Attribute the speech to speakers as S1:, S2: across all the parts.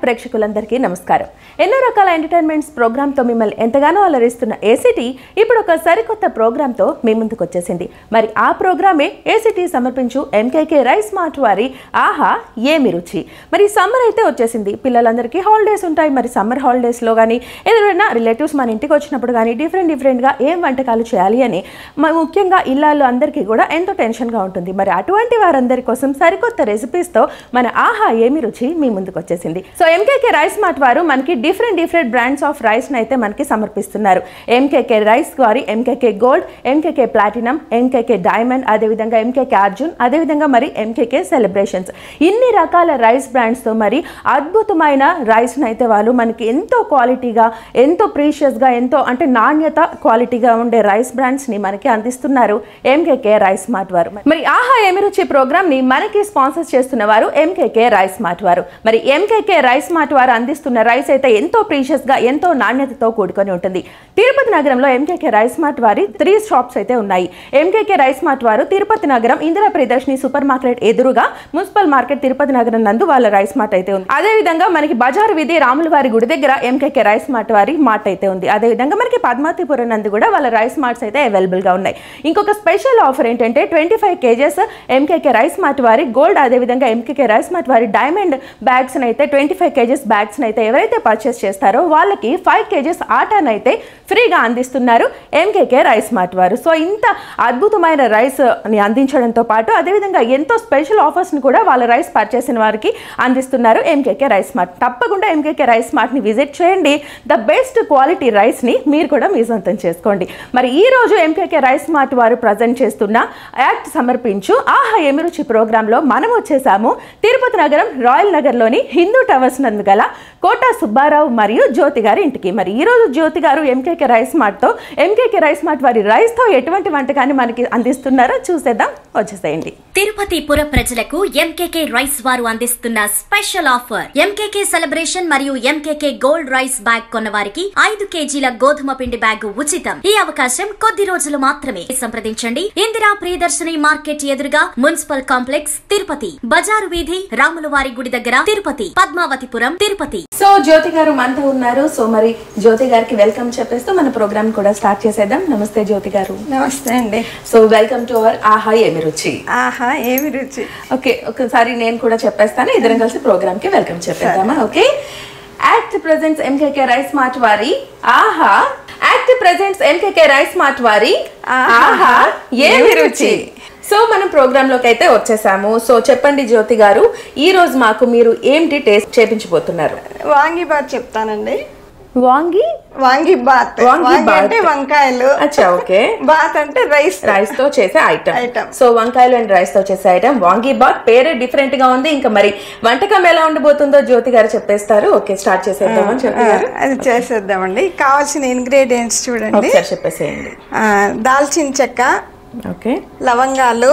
S1: ప్రేక్షకులందరికీ నమస్కారం ఎన్నో రకాల ఎంటర్టైన్మెంట్స్ ప్రోగ్రామ్తో మిమ్మల్ని ఎంతగానో అలరిస్తున్న ఏసీటీ ఇప్పుడు ఒక సరికొత్త ప్రోగ్రామ్తో మీ ముందుకు వచ్చేసింది మరి ఆ ప్రోగ్రామే ఏసీటీ సమర్పించు ఎంకేకే రైస్ మార్ట్ వారి ఆహా ఏమి రుచి మరి సమ్మర్ అయితే వచ్చేసింది పిల్లలందరికీ హాలిడేస్ ఉంటాయి మరి సమ్మర్ హాలిడేస్లో కానీ ఏదైనా రిలేటివ్స్ మన ఇంటికి వచ్చినప్పుడు కానీ డిఫరెంట్ డిఫరెంట్గా ఏం వంటకాలు చేయాలి అని మ- ముఖ్యంగా ఇల్లాలు అందరికీ కూడా ఎంతో టెన్షన్గా ఉంటుంది మరి అటువంటి వారందరి కోసం సరికొత్త రెసిపీస్తో మన ఆహా ఏమి రుచి మీ ముందుకు వచ్చేసింది సో ఎంకేకే రైస్ మార్ట్ వారు మనకి different different brands of rice అయితే మనకి సమర్పిస్తున్నారు ఎంకేకే రైస్ వారి MKK gold MKK platinum MKK diamond అదేవిధంగా ఎంకేకే అర్జున్ అదేవిధంగా మరి ఎంకేకే సెలబ్రేషన్స్ ఇన్ని రకాల రైస్ బ్రాండ్స్తో మరి అద్భుతమైన రైస్ అయితే వాళ్ళు మనకి ఎంతో క్వాలిటీగా ఎంతో ప్రీషియస్గా ఎంతో అంటే నాణ్యత క్వాలిటీగా ఉండే రైస్ బ్రాండ్స్ ని మనకి అందిస్తున్నారు ఎంకేకే రైస్ మార్ట్ వారు మరి ఆహా ఏమి రుచి ప్రోగ్రామ్ ని మనకి స్పాన్సర్ చేస్తున్న వారు ఎంకేకే రైస్ మార్ట్ వారు మరి ఎంకేకే రైస్ మార్ట్ వారు అందిస్తున్న రైస్ అయితే ఎంతో ప్రీషియస్ గా ఎంతో నాణ్యతతో కూడుకొని ఉంటుంది తిరుపతి నగరంలో ఎంకేకే రైస్ మార్ట్ వారి త్రీ షాప్స్ అయితే ఉన్నాయి ఎంకేకే రైస్ మార్ట్ వారు తిరుపతి నగరం ఇందిరా ప్రియదర్శిని సూపర్ మార్కెట్ ఎదురుగా మున్సిపల్ మార్కెట్ తిరుపతి నగరం నందు వాళ్ళ రైస్ మార్ట్ అయితే ఉంది అదే విధంగా మనకి బజార్ వీధి రాముల వారి గుడి దగ్గర ఎంకేకే రైస్ మార్ట్ వారి మార్ట్ అయితే ఉంది అదే విధంగా మనకి పద్మావతిపురం నందు కూడా వాళ్ళ రైస్ మార్ట్స్ అయితే అవైలబుల్ గా ఉన్నాయి ఇంకొక స్పెషల్ ఆఫర్ ఏంటంటే twenty five kgs MKK rice mart వారి గోల్డ్ అదే విధంగా ఎంకేకే రైస్ మార్ట్ వారి డైమండ్ బ్యాగ్స్ అయితే ట్వంటీ ఫైవ్ కేజెస్ బ్యాగ్స్ అయితే ఎవరైతే పర్చేస్ చేస్తారో వాళ్ళకి ఫైవ్ కేజెస్ ఆటాన్ అయితే ఫ్రీగా అందిస్తున్నారు ఎంకేకే రైస్ మార్ట్ వారు సో ఇంత అద్భుతమైన రైస్ ని అందించడంతో పాటు అదేవిధంగా ఎంతో స్పెషల్ ఆఫర్స్ ని కూడా వాళ్ళ రైస్ పర్చేసిన వారికి అందిస్తున్నారు ఎంకేకే రైస్ మార్ట్ తప్పకుండా ఎంకేకే రైస్ మార్ట్ ని విజిట్ చేయండి ద బెస్ట్ క్వాలిటీ రైస్ ని మీరు కూడా మీ సొంతం చేసుకోండి మరి ఈ రోజు ఎంకేకే రైస్ మార్ట్ వారు ప్రజెంట్ చేస్తున్న యాక్ట్ సమర్పించు ఆహా ఎమిరుచి ప్రోగ్రామ్ లో మనం వచ్చేసాము తిరుపతి నగరం రాయల్ నగర్ లోని హిందూ టవర్స్ నందు గల కోట సుబ్బారావు మరియు జ్యోతి గారి ఇంటికి మరి ఈ రోజు Jyothi garu MKK rice mart తో ఎంకేకే రైస్ మార్ట్ వారి రైస్ తో ఎటువంటి వంటకాన్ని మనకి అందిస్తున్నారో చూసేద్దాం వచ్చేసేయండి
S2: తిరుపతి పుర ప్రజలకు ఎంకేకే రైస్ వారు అందిస్తున్న స్పెషల్ ఆఫర్ ఎంకేకే సెలబ్రేషన్ మరియు ఎంకేకే గోల్డ్ రైస్ బ్యాగ్ కొన్న వారికి ఐదు కేజీల గోధుమ పిండి బ్యాగ్ ఉచితం ఈ అవకాశం కొద్ది రోజులు మాత్రమే సంప్రదించండి ఇందిరా ప్రియదర్శిని మార్కెట్ ఎదురుగా మున్సిపల్ కాంప్లెక్స్ తిరుపతి బజారు వీధి రాములవారి గుడి దగ్గర తిరుపతి పద్మావతిపురం తిరుపతి
S1: సో జ్యోతి గారు మనతో ఉన్నారు సో మరి జ్యోతి గారికి వెల్కమ్ చెప్పేస్తూ మన ప్రోగ్రామ్ కూడా స్టార్ట్ చేసేద్దాం నమస్తే జ్యోతి గారు
S3: నమస్తే అండి
S1: సో వెల్కమ్ టు అవర్ ఆహా ఏమి రుచి
S3: ఆహా ఏమి రుచి
S1: ఓకే ఒకసారి నేను కూడా చెప్పేస్తాను ఇద్దరం కలిసి ప్రోగ్రామ్ కి వెల్కమ్ చెప్పేద్దామా okay ACT presents MKK rice mart వారి ఆహా ACT presents MKK rice mart వారి ఆహా ఏమి రుచి సో మనం ప్రోగ్రామ్ లోకి అయితే వచ్చేసాము సో చెప్పండి జ్యోతి గారు ఈ రోజు మాకు మీరు ఏంటి టేస్ట్ చేపించబోతున్నారు
S3: వాంగి బాత్ చెప్తానండి
S1: వాంగి
S3: వాంగి బాత్
S1: వాంగి
S3: వాంగి
S1: బాత్.
S3: అంటే వంకాయలు
S1: అచ్చా ఓకే
S3: బాత్ అంటే రైస్
S1: రైస్ తో చేసే ఐటమ్
S3: Item.
S1: సో వంకాయలు అండ్ రైస్ తో చేసే ఐటమ్ వాంగీ బాత్ పేరే డిఫరెంట్ గా ఉంది ఇంకా మరి వంటకం ఎలా ఉండబోతుందో జ్యోతి గారు చెప్పేస్తారు ఓకే స్టార్ట్ చేసేద్దామా జ్యోతి గారు
S3: అది చేసేద్దామండి కావాల్సిన ఇంగ్రీడియంట్స్ చూడండి
S1: ఒకసారి చెప్పేసేయండి
S3: ఆ, దాల్చిన చెక్క
S1: ఓకే
S3: లవంగాలు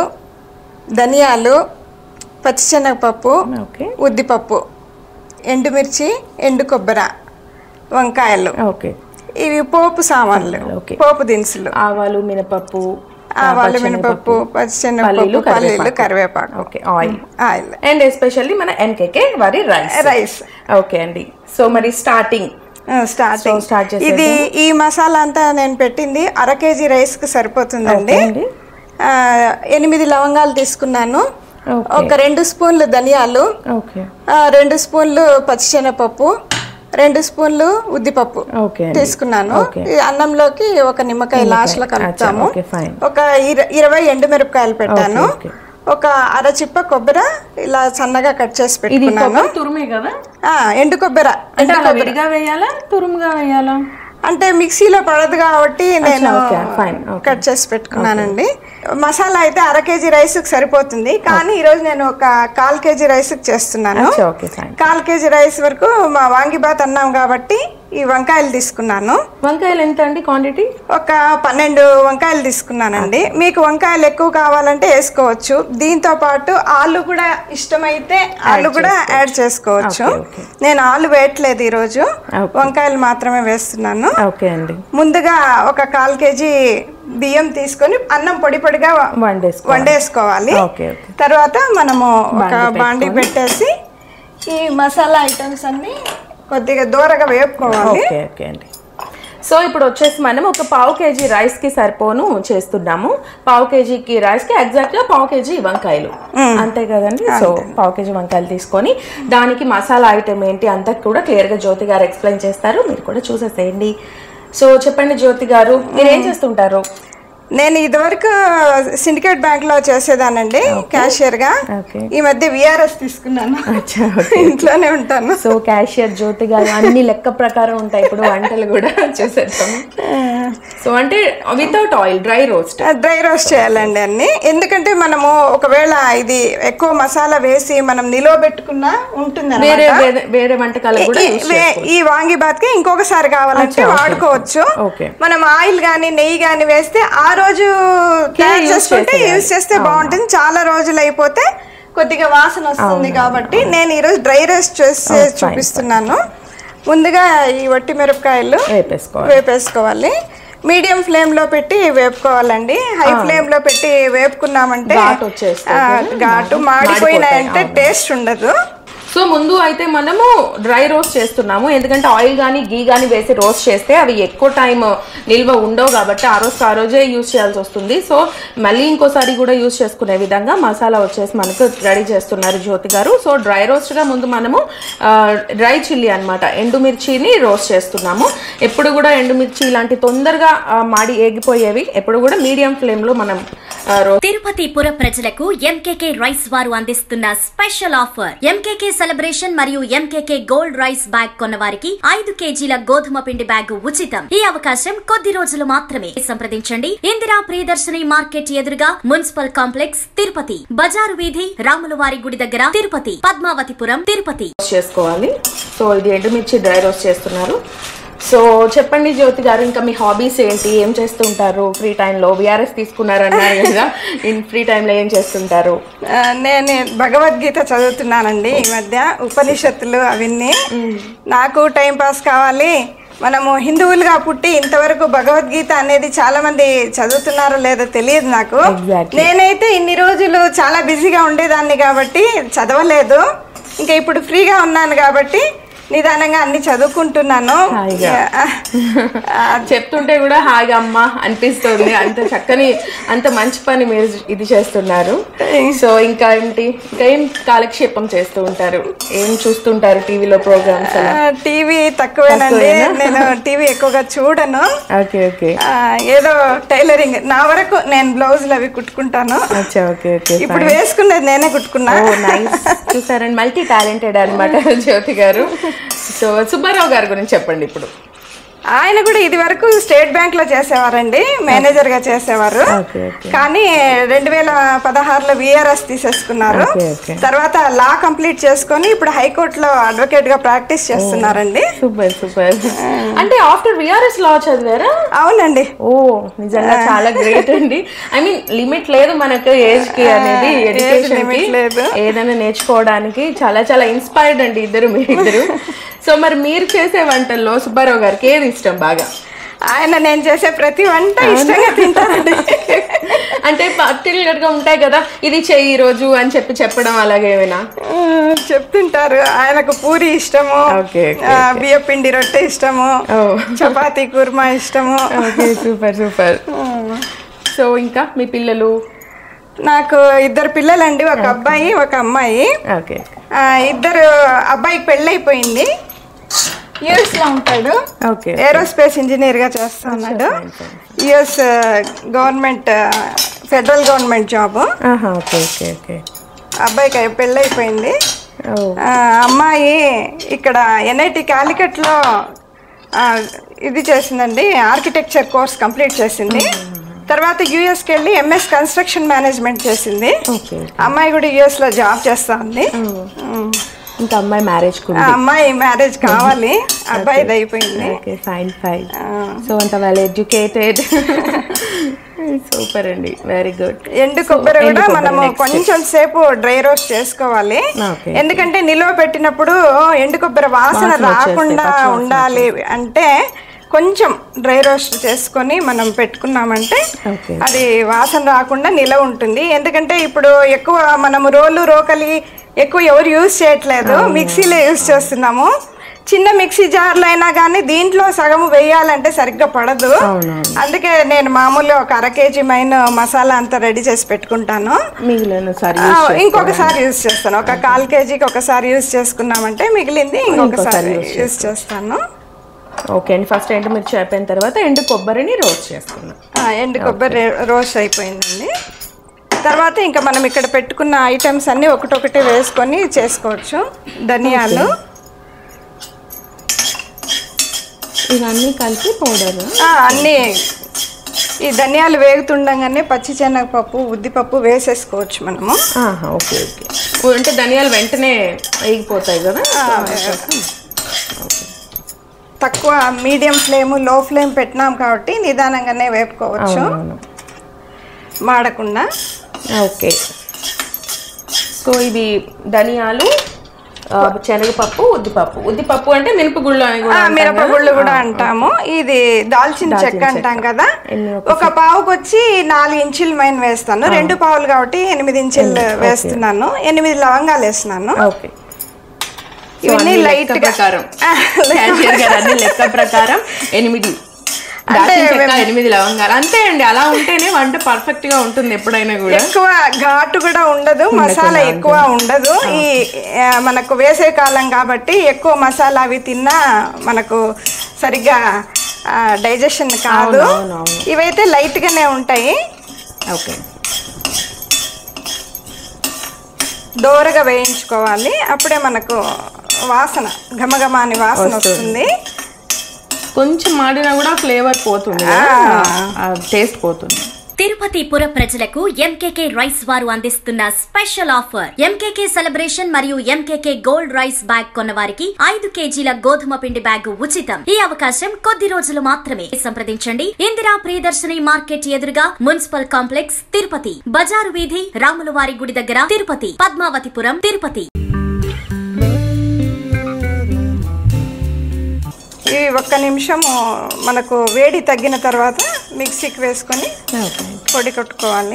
S3: ధనియాలు పచ్చిశనగపప్పు
S1: ఓకే
S3: ఉద్దిపప్పు ఎండుమిర్చి ఎండు కొబ్బరి వంకాయలు
S1: ఓకే
S3: ఇవి పోపు సామాన్లు
S1: ఓకే.
S3: పోపు దినుసులు
S1: ఆవాలు మినపప్పు
S3: ఆవాలు మినపప్పు పచ్చిశనగపప్పు పల్లీలు కరివేపాకు
S1: okay oil
S3: oil
S1: and especially మన ఎన్కేకే వారి రైస్
S3: రైస్
S1: ఓకే అండి సో మరి స్టార్టింగ్
S3: స్టార్టింగ్
S1: So, start చేసేద్దాం.
S3: ఇది ఈ మసాలా అంతా నేను పెట్టింది అర కేజీ రైస్ కి సరిపోతుందండి
S1: ఓకే అండి.
S3: ఆ, ఎనిమిది లవంగాలు తీసుకున్నాను
S1: ఓకే.
S3: ఒక రెండు స్పూన్లు ధనియాలు
S1: ఓకే
S3: ఆ, రెండు స్పూన్లు పచ్చిశనగపప్పు రెండు స్పూన్లు ఉద్దిపప్పు
S1: ఓకే అండి.
S3: తీసుకున్నాను
S1: ఓకే.
S3: ఈ అన్నంలోకి ఒక నిమ్మకాయ లాస్ట్ లో కలుపుతాము
S1: ఓకే, fine.
S3: ఒక ఇర- ఇరవై ఎండుమిరపకాయలు పెట్టాను
S1: ఓకే, ఓకే.
S3: ఒక అర చిప్ప కొబ్బరి ఇలా సన్నగా కట్ చేసి
S1: ఇది
S3: పెట్టుకున్నాను
S1: కొబ్బరి తురుమే కదా
S3: ఆ, ఎండు కొబ్బరి
S1: అంటే అలా విడిగా వేయాలా తురుముగా వేయాలా
S3: అంటే మిక్సీలో పడదు కాబట్టి నేను
S1: ఓకే, fine, okay.
S3: కట్ చేసి పెట్టుకున్నానండి మసాలా అయితే అర కేజీ రైస్కి సరిపోతుంది కానీ ఈరోజు నేను ఒక కాల్ కేజీ రైస్కి చేస్తున్నాను
S1: అచ్చా, ఓకే ఫైన్
S3: కాల్ కేజీ రైస్ వరకు మా వాంగిబాత్ అన్నాం కాబట్టి ఈ వంకాయలు తీసుకున్నాను
S1: వంకాయలు ఎంత అండి క్వాంటిటీ
S3: ఒక పన్నెండు వంకాయలు తీసుకున్నానండి మీకు వంకాయలు ఎక్కువ కావాలంటే వేసుకోవచ్చు దీంతో పాటు ఆలు కూడా ఇష్టమైతే ఆలు కూడా యాడ్ చేసుకోవచ్చు
S1: ఓకే, ఓకే.
S3: నేను ఆలు వేయట్లేదు ఈరోజు
S1: ఓకే.
S3: వంకాయలు మాత్రమే వేస్తున్నాను
S1: ఓకే అండి
S3: ముందుగా ఒక కాల్ కేజీ బియ్యం తీసుకొని అన్నం పొడి పొడిగా
S1: వండేసుకో
S3: వండేసుకోవాలి
S1: ఓకే, ఓకే.
S3: తర్వాత మనము ఒక
S1: బాండీ
S3: బాండి పెట్టేసి ఈ మసాలా ఐటమ్స్ అన్ని కొద్దిగా దూరగా వేపుకోవాలి
S1: ఓకే ఓకే అండి సో ఇప్పుడు వచ్చేసి మనం ఒక పావు కేజీ రైస్కి సరిపోను చేస్తున్నాము పావు కేజీకి రైస్కి ఎగ్జాక్ట్గా పావు కేజీ వంకాయలు అంతే కదండి సో పావు కేజీ వంకాయలు తీసుకొని దానికి మసాలా ఐటమ్ ఏంటి అంతా కూడా క్లియర్గా జ్యోతి గారు ఎక్స్ప్లెయిన్ చేస్తారు మీరు కూడా చూసేసేయండి సో చెప్పండి జ్యోతి గారు మీరు ఏం చేస్తుంటారు
S3: నేను ఇదివరకు సిండికేట్ బ్యాంక్ లో చేసేదానండి క్యాషియర్ గా
S1: ఓకే
S3: ఈ మధ్య విఆర్ఎస్ తీసుకున్నాను
S1: అచ్చా ఓకే
S3: ఇంట్లోనే ఉంటాను
S1: సో క్యాషియర్ జ్యోతి గారు అన్ని లెక్క ప్రకారం ఉంటాయి ఇప్పుడు వంటలు కూడా చూసేద్దాం సో అంటే without oil dry roast
S3: dry roast చేయాలండి అన్ని ఎందుకంటే మనము ఒకవేళ ఇది ఎక్కువ మసాలా వేసి మనం నిలువ పెట్టుకున్నా ఉంటుంది
S1: వేరే వేరే- వేరే వంటకాలు కూడా use చేసుకోవచ్చు.
S3: ఈ వాంగి బాత్ కి ఇంకొకసారి కావాలంటే
S1: అచ్చా, ఓకే.
S3: వాడుకోవచ్చు
S1: ఓకే.
S3: మనం ఆయిల్ గాని నెయ్యి గాని వేస్తే ఆ రోజు తయారు
S1: use
S3: చేసుకుంటే
S1: చేసేయాలి.
S3: యూజ్ చేస్తే బాగుంటుంది చాలా రోజులు అయిపోతే కొద్దిగా వాసన వస్తుంది కాబట్టి నేను ఈరోజు డ్రై రోస్ట్ చేసి
S1: Oh, fine,
S3: చూపిస్తున్నాను ముందుగా ఈ వట్టి మిరపకాయలు
S1: వేపేసుకోవాలి
S3: వేపేసుకోవాలి మీడియం ఫ్లేమ్ లో పెట్టి వేపుకోవాలండి హై ఫ్లేమ్ లో పెట్టి వేపుకున్నామంటే
S1: ఘాటు వచ్చేస్తుంది.
S3: ఆ, ఘాటు మాడిపోయినాయంటే టేస్ట్ ఉండదు
S1: సో ముందు అయితే మనము డ్రై రోస్ట్ చేస్తున్నాము ఎందుకంటే ఆయిల్ కానీ గీ కానీ వేసి రోస్ట్ చేస్తే అవి ఎక్కువ టైం నిల్వ ఉండవు కాబట్టి ఆ రోజు ఆ రోజే యూజ్ చేయాల్సి వస్తుంది సో మళ్ళీ ఇంకోసారి కూడా యూజ్ చేసుకునే విధంగా మసాలా వచ్చేసి మనకు రెడీ చేస్తున్నారు జ్యోతి గారు సో డ్రై రోస్ట్గా ముందు మనము డ్రై చిల్లీ అన్నమాట ఎండుమిర్చిని రోస్ట్ చేస్తున్నాము ఎప్పుడు కూడా ఎండుమిర్చి ఇలాంటి తొందరగా ఆ, మాడి ఏగిపోయేవి ఎప్పుడు కూడా మీడియం ఫ్లేమ్లో మనం రోస్ట్
S2: తిరుపతి పుర ప్రజలకు ఎంకేకే రైస్ వారు అందిస్తున్న స్పెషల్ ఆఫర్ ఎంకేకే సెలబ్రేషన్ మరియు ఎంకేకే గోల్డ్ రైస్ బ్యాగ్ కొన్న వారికి ఐదు కేజీల గోధుమ పిండి బ్యాగ్ ఉచితం ఈ అవకాశం కొద్ది రోజులు మాత్రమే సంప్రదించండి ఇందిరా ప్రియదర్శిని మార్కెట్ ఎదురుగా మున్సిపల్ కాంప్లెక్స్ తిరుపతి బజారు వీధి రాములవారి గుడి దగ్గర తిరుపతి పద్మావతిపురం తిరుపతి
S1: రోస్ట్ చేసుకోవాలి సో ఇది ఎండుమిర్చి డ్రై రోస్ట్ చేస్తున్నారు సో చెప్పండి జ్యోతి గారు ఇంకా మీ హాబీస్ ఏంటి ఏం చేస్తుంటారు ఫ్రీ టైంలో విఆర్ఎస్ తీసుకున్నారన్నారు కదా ఇన్ ఫ్రీ టైంలో ఏం చేస్తుంటారు
S3: ఆ, నేను భగవద్గీత చదువుతున్నానండి ఈ మధ్య ఉపనిషత్తులు అవన్నీ నాకు టైం పాస్ కావాలి మనము హిందువులుగా పుట్టి ఇంతవరకు భగవద్గీత అనేది చాలా మంది చదువుతున్నారో లేదో తెలియదు నాకు
S1: Exactly.
S3: నేనైతే ఇన్ని రోజులు చాలా బిజీగా ఉండేదాన్ని కాబట్టి చదవలేదు ఇంకా ఇప్పుడు ఫ్రీగా ఉన్నాను కాబట్టి నిదానంగా అన్ని చదువుకుంటున్నాను
S1: హాయిగా.
S3: ఆ,
S1: చెప్తుంటే కూడా హాయిగా అమ్మ అనిపిస్తుంది అంత చక్కని అంత మంచి పని మీరు ఇది చేస్తున్నారు సో ఇంకా ఏంటి ఇంకా ఏం కాలక్షేపం చేస్తూ ఉంటారు ఏం చూస్తుంటారు టీవీలో ప్రోగ్రామ్స్ అలా
S3: ఆ, టీవీ తక్కువేనండి నేను టీవీ ఎక్కువగా చూడను
S1: ఓకే ఓకే
S3: ఆ, ఏదో టైలరింగ్ నా వరకు నేను బ్లౌజులు అవి కుట్టుకుంటాను
S1: అచ్చా ఓకే ఓకే
S3: ఇప్పుడు వేసుకునేది నేనే కుట్టుకున్నా
S1: ఓ నైస్ చూసారండి మల్టీ టాలెంటెడ్ అనమాట జ్యోతి గారు సో సుబ్బారావు గారి గురించి చెప్పండి ఇప్పుడు
S3: ఆయన కూడా ఇది వరకు స్టేట్ బ్యాంక్ లో చేసేవారండి మేనేజర్ గా చేసేవారు
S1: ఓకే ఓకే
S3: కానీ రెండు వేల పదహారులో విఆర్ఎస్ తీసేసుకున్నారు
S1: ఓకే, ఓకే.
S3: తర్వాత లా కంప్లీట్ చేసుకొని ఇప్పుడు హైకోర్టులో అడ్వకేట్ గా ప్రాక్టీస్ చేస్తున్నారండి
S1: సూపర్ సూపర్ అంటే ఆఫ్టర్ విఆర్ఎస్ లా చదివారా
S3: అవునండి
S1: ఓ నిజంగా చాలా గ్రేట్ అండి ఐ మీన్ లిమిట్ లేదు మనకు ఏజ్ కి అనేది ఎడ్యుకేషన్
S3: limit లేదు.
S1: ఏదైనా నేర్చుకోవడానికి చాలా చాలా ఇన్స్పైర్డ్ అండి ఇద్దరు మీ ఇద్దరు సో మరి మీరు చేసే వంటల్లో సుబ్బారావు గారికి ఏది ఇష్టం బాగా
S3: ఆయన నేను చేసే ప్రతి వంట ఇష్టంగా తింటారండి
S1: అంటే పర్టికులర్ గా ఉంటాయి కదా ఇది చెయ్యి ఈ రోజు అని చెప్పి చెప్పడం అలాగే ఏమైనా
S3: ఆ, చెప్తుంటారు ఆయనకు పూరి ఇష్టము
S1: ఓకే, ఓకే,
S3: ఆ, బియ్య పిండి రొట్టె ఇష్టము
S1: ఓ
S3: చపాతీ కుర్మా ఇష్టము
S1: ఓకే సూపర్ సూపర్ సో ఇంకా మీ పిల్లలు
S3: నాకు ఇద్దరు పిల్లలండి ఒక అబ్బాయి ఒక అమ్మాయి
S1: ఓకే
S3: ఆ, ఇద్దరు అబ్బాయికి పెళ్ళైపోయింది యుఎస్ లో ఉంటాడు
S1: ఓకే
S3: ఏరోస్పేస్ ఇంజనీర్ గా చేస్తా ఉన్నాడు US government federal government job
S1: ఆహా ఓకే ఓకే ఓకే
S3: అబ్బాయికి పెళ్ళైపోయింది
S1: ఓ
S3: ఆ, అమ్మాయి ఇక్కడ ఎన్ఐటి కాలికట్లో ఆ, ఇది చేసిందండి ఆర్కిటెక్చర్ కోర్స్ కంప్లీట్ చేసింది తర్వాత యూఎస్కి వెళ్ళి ఎంఎస్ కన్స్ట్రక్షన్ మేనేజ్మెంట్ చేసింది
S1: ఓకే
S3: అమ్మాయి కూడా యుఎస్ లో జాబ్ చేస్తా ఉంది ఉమ్.
S1: ఇంకా అమ్మాయి మ్యారేజ్
S3: ఆ
S1: కూడా
S3: అమ్మాయి మ్యారేజ్ కావాలి అబ్బాయిది అయిపోయింది
S1: ఓకే ఫైన్ ఫైన్ సో అంత వెల్ ఎడ్యుకేటెడ్ సూపర్ అండి వెరీ గుడ్
S3: ఎండు కొబ్బరి
S1: ఎండు
S3: కూడా
S1: కొబ్బరి
S3: మనము
S1: next.
S3: కొంచెం సేపు డ్రై రోస్ట్ చేసుకోవాలి
S1: Okay.
S3: ఎందుకంటే నిలువ పెట్టినప్పుడు ఎండు కొబ్బరి వాసన
S1: వాసన వచ్చేస్తాయి,
S3: రాకుండా
S1: పచ్చి వాసన
S3: ఉండాలి అంటే కొంచెం డ్రై రోస్ట్ చేసుకొని మనం పెట్టుకున్నామంటే
S1: Okay.
S3: అది వాసన రాకుండా నిలవ ఉంటుంది ఎందుకంటే ఇప్పుడు ఎక్కువ మనము రోలు రోకలి ఎక్కువ ఎవరు యూజ్ చేయట్లేదు మిక్సీలో యూజ్ చేస్తున్నాము చిన్న మిక్సీ జార్లో అయినా కానీ దీంట్లో సగము వేయాలంటే సరిగ్గా పడదు
S1: అవునవును.
S3: అందుకే నేను మామూలుగా ఒక అర కేజీ మైన మసాలా అంతా రెడీ చేసి పెట్టుకుంటాను
S1: మిగిలిన సారి
S3: ఆ, ఇంకొకసారి యూజ్ చేస్తాను ఒక కాల్ కేజీకి ఒకసారి యూజ్ చేసుకున్నామంటే మిగిలింది ఇంకొకసారి
S1: use
S3: యూజ్ చేస్తాను
S1: ఓకే అండి ఫస్ట్ ఎండుమిర్చి అయిపోయిన తర్వాత ఎండు కొబ్బరిని రోస్ట్ చేసుకున్నాం
S3: ఆ, ఎండు కొబ్బరి రోస్ట్ అయిపోయిందండి తర్వాత ఇంకా మనం ఇక్కడ పెట్టుకున్న ఐటమ్స్ అన్నీ ఒకటొకటి వేసుకొని చేసుకోవచ్చు ధనియాలు
S1: ఇవన్నీ కలిపి పౌడర్
S3: ఆ, అన్నీ ఈ ధనియాలు వేగుతుండగానే పచ్చి శనగపప్పు ఉద్దిపప్పు వేసేసుకోవచ్చు మనము
S1: ఆహా ఓకే ఓకే అంటే ధనియాలు వెంటనే వేగిపోతాయి కదా
S3: తక్కువ మీడియం ఫ్లేమ్ లో ఫ్లేమ్ పెట్టినాం కాబట్టి నిదానంగానే వేపుకోవచ్చు
S1: అవునవును
S3: మాడకుండా
S1: ఓకే సో ఇవి ధనియాలు ఆ, శనగపప్పు ఉద్దిపప్పు ఉద్దిపప్పు అంటే మినపగుళ్ళు అని కూడా
S3: ఆ,
S1: అంటాం
S3: మిరపగుళ్ళు
S1: కదా?
S3: కూడా అంటాము ఇది దాల్చిన చెక్క అంటాం కదా
S1: ఎన్ని
S3: ఒక పావుకి వచ్చి నాలుగు ఇంచులు మైన వేస్తాను రెండు పావులు కాబట్టి ఎనిమిది ఇంచులు వేస్తున్నాను ఎనిమిది లవంగాలు వేస్తున్నాను
S1: ఓకే సో
S3: ఇవన్నీ
S1: అన్ని
S3: లైట్
S1: లెక్క ప్రకారం క్యాషియర్ గారు అన్ని లెక్క ప్రకారం ఎనిమిది దాల్చిన చెక్క ఎనిమిది లవంగాలు అంతే అండి అలా ఉంటేనే వంట పర్ఫెక్ట్ గా ఉంటుంది ఎప్పుడైనా కూడా
S3: ఎక్కువ ఘాటు కూడా ఉండదు మసాలా ఎక్కువ ఉండదు ఈ ఆ, మనకు వేసే కాలం కాబట్టి ఎక్కువ మసాలా అవి తిన్నా మనకు సరిగ్గా డైజెషన్ కాదు
S1: అవును, అవును.
S3: ఇవైతే లైట్ గానే ఉంటాయి
S1: ఓకే
S3: దోరగా వేయించుకోవాలి అప్పుడే మనకు వాసన ఘమఘమ అని వాసన వస్తుంది
S2: కొంచెం మాడినా కూడా ఫ్లేవర్ పోతుంది టేస్ట్ పోతుంది
S4: తిరుపతి పుర ప్రజలకు ఎంకేకే రైస్ వారు అందిస్తున్న స్పెషల్ ఆఫర్ ఎంకేకే సెలబ్రేషన్ మరియు ఎంకేకే గోల్డ్ రైస్ బ్యాగ్ కొన్న వారికి ఐదు కేజీల గోధుమ పిండి బ్యాగ్ ఉచితం ఈ అవకాశం కొద్ది రోజులు మాత్రమే సంప్రదించండి ఇందిరా ప్రియదర్శిని మార్కెట్ ఎదురుగా మున్సిపల్ కాంప్లెక్స్ తిరుపతి బజారు వీధి రాములవారి గుడి దగ్గర తిరుపతి పద్మావతిపురం తిరుపతి
S3: ఇవి ఒక్క నిమిషం మనకు వేడి తగ్గిన తర్వాత మిక్సీకి వేసుకొని
S1: ఓకే
S3: పొడి కొట్టుకోవాలి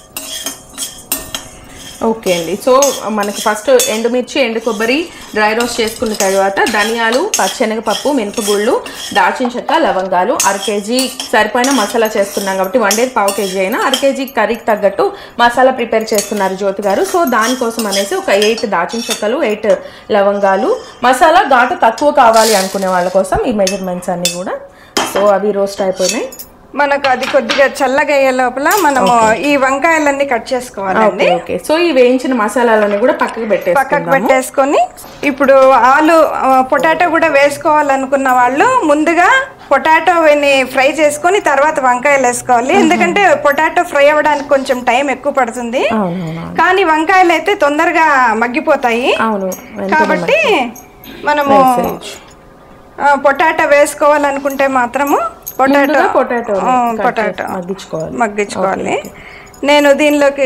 S1: ఓకే అండి సో మనకి ఫస్ట్ ఎండుమిర్చి ఎండు కొబ్బరి డ్రై రోస్ట్ చేసుకున్న తర్వాత ధనియాలు పచ్చెనగపప్పు మినపగుళ్ళు దాల్చిన చెక్క లవంగాలు అర కేజీ సరిపోయిన మసాలా చేస్తున్నాం కాబట్టి వండేది పావు కేజీ అయినా అర కేజీ కర్రీకి తగ్గట్టు మసాలా ప్రిపేర్ చేస్తున్నారు జ్యోతి గారు సో దానికోసం అనేసి ఒక ఎయిట్ దాల్చిన చెక్కలు ఎయిట్ లవంగాలు మసాలా ఘాటు తక్కువ కావాలి అనుకునే వాళ్ళ కోసం ఈ మెజర్మెంట్స్ అన్నీ కూడా సో అవి రోస్ట్ అయిపోయినాయి
S3: మనకు అది కొద్దిగా చల్లగా అయ్యే లోపల మనము ఈ వంకాయలన్నీ కట్ చేసుకోవాలండి
S1: ఓకే ఓకే సో ఈ వేయించిన మసాలాలన్నీ కూడా పక్కకు
S3: పక్కకు
S1: పెట్టేసుకుందాము
S3: పెట్టేసుకొని ఇప్పుడు ఆలు ఆ, పొటాటో కూడా వేసుకోవాలనుకున్న వాళ్ళు ముందుగా పొటాటోని ఫ్రై చేసుకొని తర్వాత వంకాయలు వేసుకోవాలి ఎందుకంటే పొటాటో ఫ్రై అవ్వడానికి కొంచెం టైం ఎక్కువ పడుతుంది
S1: అవునవును
S3: కానీ వంకాయలు అయితే తొందరగా మగ్గిపోతాయి
S1: అవును
S3: కాబట్టి మనము
S1: వేసేయచ్చు.
S3: ఆ, పొటాటో వేసుకోవాలనుకుంటే మాత్రము పొటాటో
S1: ముందుగా పొటాటో
S3: ఆ,
S1: కట్
S3: పొటాటో
S1: చేసి మగ్గించుకోవాలి.
S3: మగ్గించుకోవాలి నేను దీనిలోకి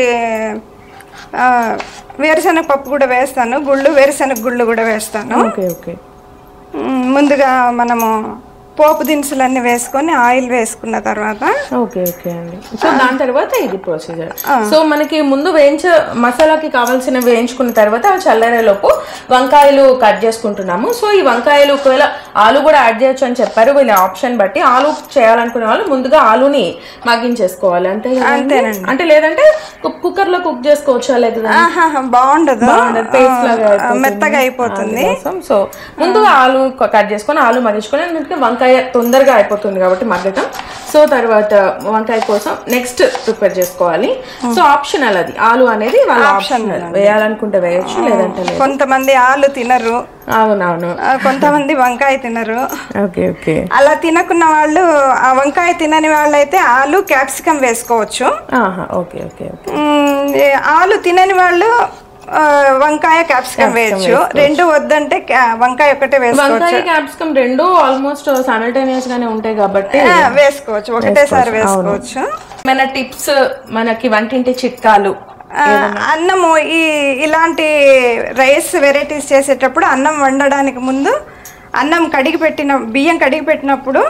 S3: ఆ, వేరుశనగ పప్పు కూడా వేస్తాను గుళ్ళు వేరుశనగ గుళ్ళు కూడా వేస్తాను
S1: ఓకే ఓకే
S3: మ్, ముందుగా మనము పోపు దినుసులన్నీ వేసుకొని ఆయిల్ వేసుకున్న తర్వాత
S1: ఓకే ఓకే అండి సో దాని తర్వాత ఇది ప్రొసీజర్ సో మనకి ముందు వేయించ మసాలాకి కావాల్సిన వేయించుకున్న తర్వాత అవి చల్లారేలోపు వంకాయలు కట్ చేసుకుంటున్నాము సో ఈ వంకాయలు ఒకవేళ ఆలు కూడా యాడ్ చేయొచ్చు అని చెప్పారు వీళ్ళ ఆప్షన్ బట్టి ఆలు చేయాలనుకునే వాళ్ళు ముందుగా ఆలుని మగ్గించేసుకోవాలి అంతే కదండి?
S3: అంతేనండి.
S1: అంటే లేదంటే కుక్కర్ లో కుక్ చేసుకోవచ్చా లేదా
S3: ఆహాహా, బాగుండదు
S1: పేస్ట్ లాగా
S3: ఆ,
S1: అయిపోతుంది.
S3: మెత్తగా అయిపోతుంది
S1: అందుకోసం సో ముందుగా ఆలు క- కట్ చేసుకొని ఆలు మగ్గించుకొని ఎందుకంటే వంకాయ తొందరగా అయిపోతుంది కాబట్టి మగ్గటం సో తర్వాత వంకాయ కోసం నెక్స్ట్ ప్రిపేర్ చేసుకోవాలి సో ఆప్షనల్ అది ఆలు అనేది వాళ్ళ ఆప్షనల్ వేయాలనుకుంటే వేయొచ్చు లేదంటే లేదు
S3: కొంతమంది ఆలు తినరు
S1: అవునవును
S3: ఆ, కొంతమంది వంకాయ తినరు
S1: ఓకే ఓకే
S3: అలా తినకున్న వాళ్ళు ఆ వంకాయ తినని వాళ్ళైతే ఆలు క్యాప్సికం వేసుకోవచ్చు
S1: ఆహా ఓకే ఓకే ఓకే
S3: మ్మ్, ఏ, ఆలు తినని వాళ్ళు ఆ, వంకాయ క్యాప్సికం వేయచ్చు రెండు వద్దంటే క్యా- వంకాయ ఒకటే వేసుకోవచ్చు
S1: వంకాయ క్యాప్సికమ్ రెండు ఆల్మోస్ట్ సైమల్టేనియస్ గానే ఉంటాయి కాబట్టి
S3: ఆ, వేసుకోవచ్చు ఒకటేసారి వేసుకోవచ్చు
S1: మన టిప్స్ మనకి వంటింటి చిట్కాలు
S3: ఆ, అన్నము ఈ ఇలాంటి రైస్ వెరైటీస్ చేసేటప్పుడు అన్నం వండడానికి ముందు అన్నం కడిగి పెట్టిన బియ్యం కడిగి పెట్టినప్పుడు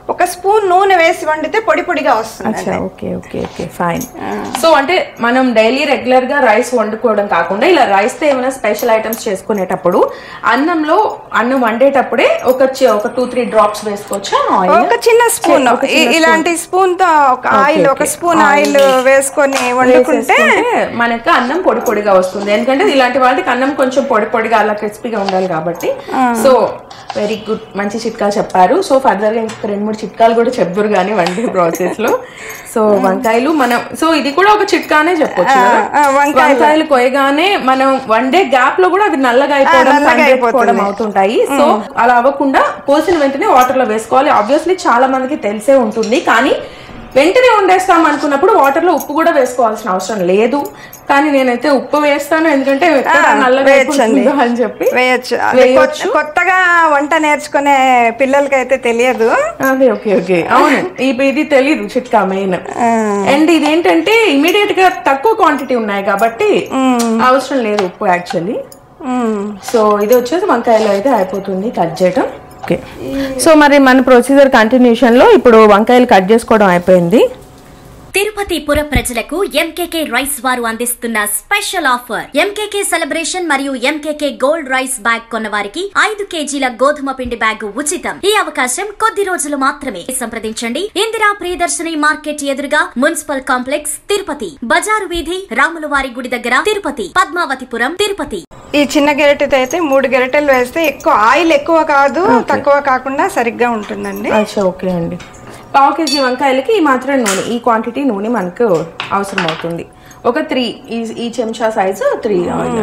S3: ఒక స్పూన్ నూనె వేసి వండితే పొడి పొడిగా వస్తుంది
S1: అచ్చా okay okay okay fine so అంటే మనం డైలీ రెగ్యులర్ గా రైస్ వండుకోవడం కాకుండా ఇలా రైస్ తో ఏమైనా స్పెషల్ ఐటమ్స్ చేసుకునేటప్పుడు అన్నంలో అన్నం వండేటప్పుడే ఒక చి- ఒక టూ త్రీ డ్రాప్స్ వేసుకోవచ్చా ఆయిల్
S3: ఒక చిన్న స్పూన్
S1: ఒక చిన్న spoon.
S3: ఇలాంటి స్పూన్ తో ఒక ఆయిల్ ఒక
S1: okay.
S3: స్పూన్ ఆయిల్ వేసుకొని వండుకుంటే
S1: వేసేసుకుంటే మనకు అన్నం పొడి పొడిగా వస్తుంది ఎందుకంటే ఇలాంటి వాటికి అన్నం కొంచెం పొడి పొడిగా అలా క్రిస్పీగా ఉండాలి కాబట్టి సో వెరీ గుడ్ మంచి చిట్కాలు చెప్పారు సో ఫర్దర్ గా ఇంకా రెండు మూడు చిట్కాలు కూడా చెప్దురు కానీ వండే ప్రాసెస్ లో సో వంకాయలు మనం సో ఇది కూడా ఒక చిట్కానే చెప్పొచ్చు కదా?
S3: ఆ, వంకాయలు.
S1: వంకాయలు కొయ్యగానే మనం వండే గ్యాప్ లో కూడా అవి నల్లగా అయిపోవడం
S3: నల్లగా
S1: కందిపోవడం
S3: అయిపోతుంది.
S1: అవుతుంటాయి సో అలా అవ్వకుండా కోసిన వెంటనే వాటర్ లో వేసుకోవాలి ఆబ్వియస్లీ చాలా మందికి తెలిసే ఉంటుంది కానీ వెంటనే వండేస్తాం అనుకున్నప్పుడు వాటర్ లో ఉప్పు కూడా వేసుకోవాల్సిన అవసరం లేదు కానీ నేనైతే ఉప్పు వేస్తాను ఎందుకంటే ఎక్కడ నల్లగా
S3: వేయచ్చండి
S1: అయిపోతుందో అని చెప్పి
S3: వేయచ్చు అంటే
S1: వేయొచ్చు.
S3: కొత్త- కొత్తగా వంట నేర్చుకునే పిల్లలకి అయితే తెలియదు
S1: అదే ఓకే ఓకే అవును ఈ- ఇది తెలియదు చిట్కా మెయిన్ అండ్ ఇదేంటంటే ఇమీడియట్ గా తక్కువ క్వాంటిటీ ఉన్నాయి కాబట్టి అవసరం లేదు ఉప్పు యాక్చువల్లీ
S3: మ్మ్.
S1: సో ఇది వచ్చేసి వంకాయలు అయితే అయిపోతుంది కట్ చేయటం ఓకే సో మరి మన ప్రొసీజర్ కంటిన్యూషన్ లో ఇప్పుడు వంకాయలు కట్ చేసుకోవడం అయిపోయింది
S2: తిరుపతి పుర ప్రజలకు ఎంకేకే రైస్ వారు అందిస్తున్న స్పెషల్ ఆఫర్ ఎంకేకే సెలబ్రేషన్ మరియు ఎంకేకే గోల్డ్ రైస్ బ్యాగ్ కొన్న వారికి ఐదు కేజీల గోధుమ పిండి బ్యాగ్ ఉచితం ఈ అవకాశం కొద్ది రోజులు మాత్రమే సంప్రదించండి ఇందిరా ప్రియదర్శిని మార్కెట్ ఎదురుగా మున్సిపల్ కాంప్లెక్స్ తిరుపతి బజారు వీధి రాములవారి గుడి దగ్గర తిరుపతి పద్మావతిపురం తిరుపతి
S3: ఈ చిన్న గెరటితో అయితే మూడు గెరటెలు వేస్తే ఎక్కువ ఆయిల్ ఎక్కువ కాదు తక్కువ కాకుండా సరిగ్గా ఉంటుందండి
S1: అచ్చా ఓకే అండి పావు కేజీ వంకాయలకి ఈ మాత్రం నూనె ఈ క్వాంటిటీ నూనె మనకు అవసరం అవుతుంది ఒక త్రీ ఈ ఈ చెంచా సైజు త్రీ ఆయిల్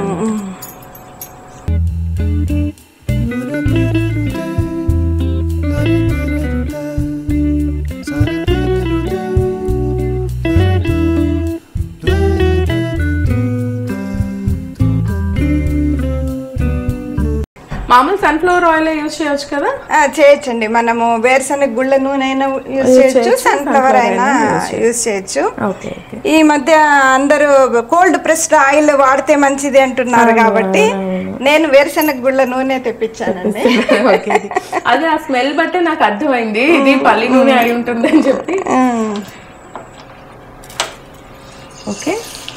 S1: మామూలు సన్ఫ్లవర్ ఆయిల్ యూజ్ చేయొచ్చు కదా
S3: ఆ, చేయొచ్చండి మనము వేరుశనగ గుళ్ళ నూనె అయినా యూజ్
S1: Use
S3: చేయొచ్చు
S1: చేయొచ్చు,
S3: సన్ఫ్లవర్
S1: sunflower
S3: అయినా
S1: అయినా use
S3: యూజ్ చేయొచ్చు
S1: ఓకే ఓకే
S3: ఈ మధ్య అందరూ కోల్డ్ ప్రెస్డ్ ఆయిల్ వాడితే మంచిది అంటున్నారు కాబట్టి నేను వేరుశనగ గుళ్ళ నూనె తెప్పించానండి
S1: ఓకే ఇది. అదే ఆ స్మెల్ బట్టే నాకు అర్థమైంది ఇది పల్లి నూనె అయి ఉంటుంది అని చెప్పి
S3: ఉమ్.
S1: ఓకే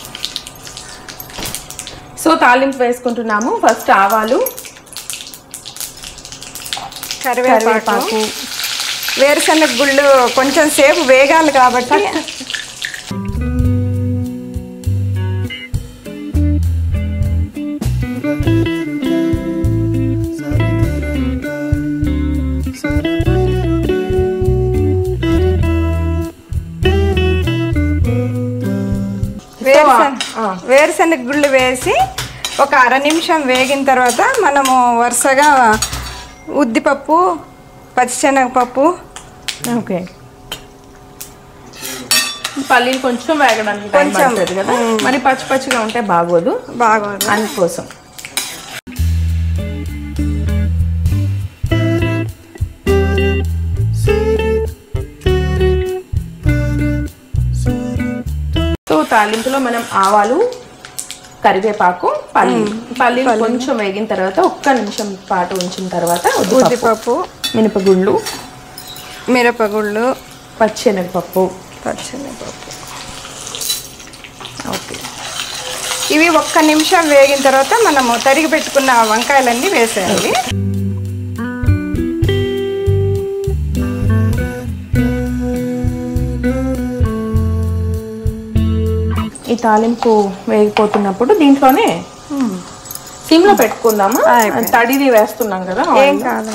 S1: సో తాలింపు వేసుకుంటున్నాము ఫస్ట్ ఆవాలు
S3: కరివేపాకు
S1: కరివేపాకు
S3: వేరుశనగ గుళ్ళు కొంచెం సేపు వేగాలి కాబట్టి వేరుశన
S1: ఆ.
S3: వేరుశనగ గుళ్ళు వేసి ఒక అర నిమిషం వేగిన తర్వాత మనము వరుసగా ఉద్దిపప్పు పచ్చిశనగపప్పు
S1: ఓకే పల్లీలు కొంచెం వేగడానికి టైం
S3: కొంచెం.
S1: పడుతుంది కదా మరి పచ్చి పచ్చిగా ఉంటే బాగోదు
S3: బాగోదు
S1: అందుకోసం సో తాలింపులో మనం ఆవాలు కరివేపాకు పల్లి పల్లీలు కొంచెం వేగిన తర్వాత ఒక్క నిమిషం పాటు ఉంచిన తర్వాత ఉద్దిపప్పు
S3: ఉద్దిపప్పు
S1: మినపగుళ్ళు
S3: మిరపగుళ్ళు
S1: పచ్చెనగపప్పు
S3: పచ్చిశనగపప్పు
S1: ఓకే
S3: ఇవి ఒక్క నిమిషం వేగిన తర్వాత మనము తరిగి పెట్టుకున్న వంకాయలన్నీ వేసేయాలి
S1: ఈ తాలింపు వేగిపోతున్నప్పుడు దీంట్లోనే సిమ్లో పెట్టుకుందామా
S3: అయిపోయింది.
S1: తడిది వేస్తున్నాం కదా
S3: ఏం
S1: ఆయిల్.
S3: కాదు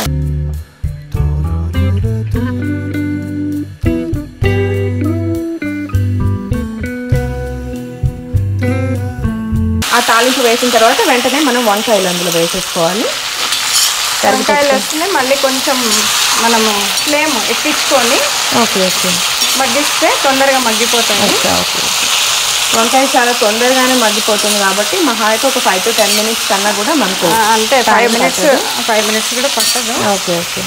S1: ఆ తాలింపు వేసిన తర్వాత వెంటనే మనం వంకాయలు అందులో వేసేసుకోవాలి
S3: వంకాయలు వస్తేనే మళ్ళీ కొంచెం మనము ఫ్లేమ్ ఎక్కించుకొని
S1: ఓకే ఓకే
S3: మగ్గిస్తే తొందరగా మగ్గిపోతాయి
S1: ఓకే ఓకే వంకాయ చాలా తొందరగానే మగ్గిపోతుంది కాబట్టి మహా అయితే ఒక ఫైవ్ టు టెన్ మినిట్స్ కన్నా కూడా మనకు
S3: ఆ, అంతే ఫైవ్
S1: time
S3: మినిట్స్
S1: పట్టదు.
S3: ఫైవ్ మినిట్స్ కూడా పట్టదు
S1: ఓకే ఓకే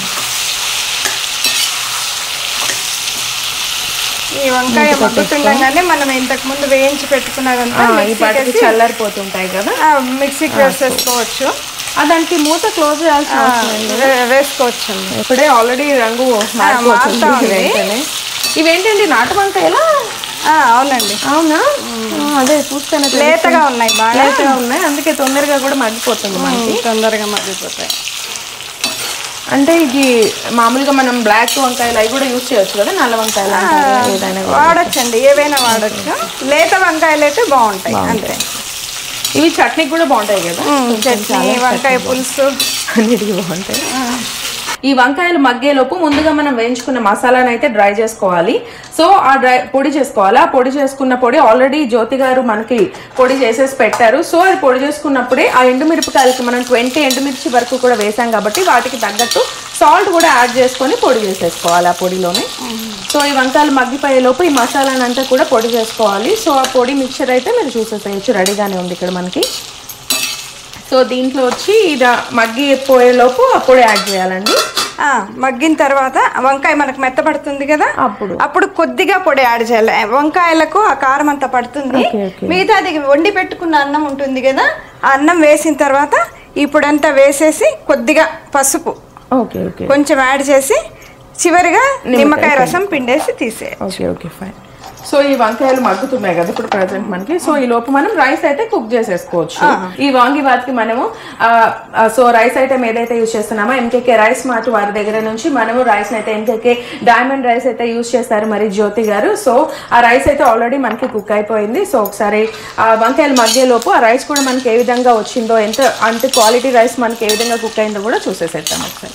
S3: ఈ వంకాయ మగ్గుతుండగానే మనం ఇంతకు ముందు వేయించి పెట్టుకున్నదంతా
S1: ఆ, ఈ పాటికి
S3: మిక్సీకి వేసి,
S1: చల్లారిపోతుంటాయి కదా
S3: ఆ, మిక్సీకి వేసేసుకోవచ్చు
S1: ఆ, దానికి మూత క్లోజ్ చేయాల్సిన అవసరం లేదు.
S3: వే- వేసుకోవచ్చండి
S1: ఇప్పుడే ఆల్రెడీ రంగు
S3: మారుతా
S1: మారిపోతుంది
S3: ఉంది.
S1: వెంటనే. ఇవేంటండి నాటు వంకాయలా
S3: ఆ, అవునండి
S1: అవునా ఆ, అదే చూస్తాను
S3: లేతగా ఉన్నాయి బాగా
S1: లేతగా ఉన్నాయి అందుకే తొందరగా కూడా మగ్గిపోతుంది మనకి
S3: తొందరగా మగ్గిపోతాయి
S1: అంటే ఇది మామూలుగా మనం బ్లాక్ వంకాయలు అవి కూడా యూజ్ చేయొచ్చు కదా నల్ల వంకాయలు అంటారు, ఏదైనా కూడా.
S3: వాడచ్చండి ఏవైనా వాడచ్చు లేత వంకాయలు అయితే బాగుంటాయి అంతే
S1: ఇవి చట్నీకి కూడా బాగుంటాయి కదా
S3: ఉమ్, చట్నీ వంకాయ పులుసు
S1: అన్నిటికీ బాగుంటాయి ఈ వంకాయలు మగ్గేలోపు ముందుగా మనం వేయించుకున్న మసాలాను అయితే డ్రై చేసుకోవాలి సో ఆ డ్రై పొడి చేసుకోవాలి ఆ పొడి చేసుకున్న పొడి ఆల్రెడీ జ్యోతి గారు మనకి పొడి చేసేసి పెట్టారు సో అది పొడి చేసుకున్నప్పుడే ఆ ఎండుమిరపకాయలకి మనం ట్వంటీ ఎండుమిర్చి వరకు కూడా వేసాం కాబట్టి వాటికి తగ్గట్టు సాల్ట్ కూడా యాడ్ చేసుకొని పొడి చేసేసుకోవాలి ఆ పొడిలోనే సో ఈ వంకాయలు మగ్గిపోయేలోపు ఈ మసాలాను అంతా కూడా పొడి చేసుకోవాలి సో ఆ పొడి మిక్చర్ అయితే మీరు చూసేసేయచ్చు రెడీగానే ఉంది ఇక్కడ మనకి సో దీంట్లో వచ్చి ఇది మగ్గిపోయేలోపు అప్పుడు యాడ్ చేయాలండి
S3: ఆ, మగ్గిన తర్వాత వంకాయ మనకు మెత్తపడుతుంది కదా
S1: అప్పుడు.
S3: అప్పుడు కొద్దిగా పొడి యాడ్ చేయాలి వంకాయలకు ఆ కారం అంతా పడుతుంది
S1: ఓకే, ఓకే.
S3: మిగతాది వండి పెట్టుకున్న అన్నం ఉంటుంది కదా ఆ అన్నం వేసిన తర్వాత ఈ పొడంతా వేసేసి కొద్దిగా పసుపు
S1: ఓకే ఓకే
S3: కొంచెం యాడ్ చేసి చివరిగా నిమ్మకాయ రసం పిండేసి తీసే
S1: ఓకే ఓకే ఫైన్ సో ఈ వంకాయలు మగ్గుతున్నాయి కదా ఇప్పుడు ప్రజెంట్ మనకి సో ఈ లోపు మనం రైస్ అయితే కుక్ చేసేసుకోవచ్చు ఈ వాంగి బాత్కి మనము ఆ, ఆ, సో రైస్ ఐటమ్ ఏదైతే యూజ్ చేస్తున్నామో ఎంకేకే రైస్ మార్ట్ వారి దగ్గర నుంచి మనము రైస్ అయితే ఎంకేకే డైమండ్ రైస్ అయితే యూజ్ చేస్తారు మరి జ్యోతి గారు సో ఆ రైస్ అయితే ఆల్రెడీ మనకి కుక్ అయిపోయింది సో ఒకసారి ఆ వంకాయలు మగ్గే లోపు ఆ రైస్ కూడా మనకి ఏ విధంగా వచ్చిందో ఎంత అంటే క్వాలిటీ రైస్ మనకి ఏ విధంగా కుక్ అయిందో కూడా చూసేసేద్దాం ఒకసారి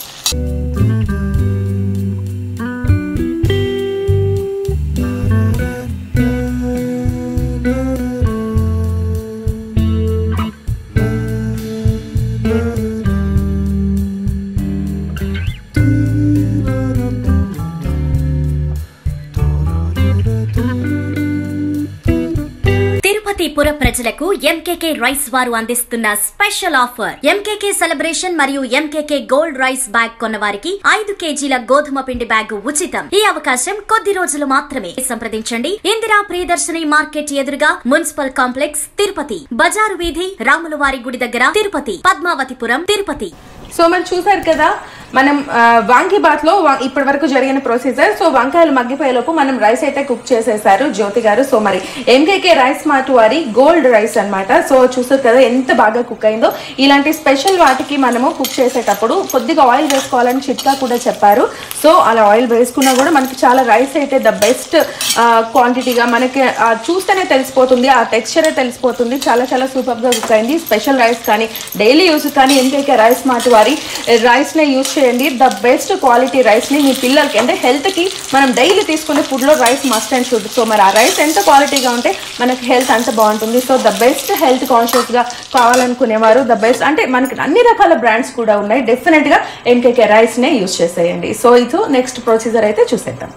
S2: తిరుపతి పుర ప్రజలకు ఎంకేకే రైస్ వారు అందిస్తున్న స్పెషల్ ఆఫర్ ఎంకేకే సెలబ్రేషన్ మరియు ఎంకేకే గోల్డ్ రైస్ బ్యాగ్ కొన్న వారికి ఐదు కేజీల గోధుమ పిండి బ్యాగ్ ఉచితం ఈ అవకాశం కొద్ది రోజులు మాత్రమే సంప్రదించండి ఇందిరా ప్రియదర్శిని మార్కెట్ ఎదురుగా మున్సిపల్ కాంప్లెక్స్ తిరుపతి బజారు వీధి రాములవారి గుడి దగ్గర తిరుపతి పద్మావతిపురం తిరుపతి
S1: సో మరి చూసారు కదా మనం ఆ, వాంగి బాత్ లో వా- ఇప్పటి వరకు జరిగిన ప్రొసీజర్ సో వంకాయలు మగ్గిపోయేలోపు మనం రైస్ అయితే కుక్ చేసేసారు జ్యోతి గారు సో మరి ఎంకేకే రైస్ మార్ట్ వారి గోల్డ్ రైస్ అన్నమాట సో చూసారు కదా ఎంత బాగా కుక్ అయిందో ఇలాంటి స్పెషల్ వాటికి మనము కుక్ చేసేటప్పుడు కొద్దిగా ఆయిల్ వేసుకోవాలని చిట్కా కూడా చెప్పారు సో అలా ఆయిల్ వేసుకున్నా కూడా మనకి చాలా రైస్ అయితే ద బెస్ట్ క్వాంటిటీగా మనకి ఆ, చూస్తేనే తెలిసిపోతుంది ఆ టెక్స్చరే తెలిసిపోతుంది చాలా చాలా సూపర్గా కుక్ అయింది స్పెషల్ రైస్ కానీ డైలీ యూస్ కానీ ఎంకేకే రైస్ మార్ట్ వారి రైస్నే యూస్ చేయండి ద బెస్ట్ క్వాలిటీ రైస్ని మీ పిల్లలకి అంటే హెల్త్కి మనం డైలీ తీసుకునే ఫుడ్లో rice must and should so మరి ఆ రైస్ ఎంత క్వాలిటీగా ఉంటే మనకి హెల్త్ అంత బాగుంటుంది సో ద బెస్ట్ హెల్త్ కాన్షియస్గా కావాలనుకునేవారు ద బెస్ట్ అంటే మనకి అన్ని రకాల బ్రాండ్స్ కూడా ఉన్నాయి డెఫినెట్గా ఎంకేకే రైస్నే యూస్ చేసేయండి సో ఇది నెక్స్ట్ ప్రొసీజర్ అయితే చూసేద్దాం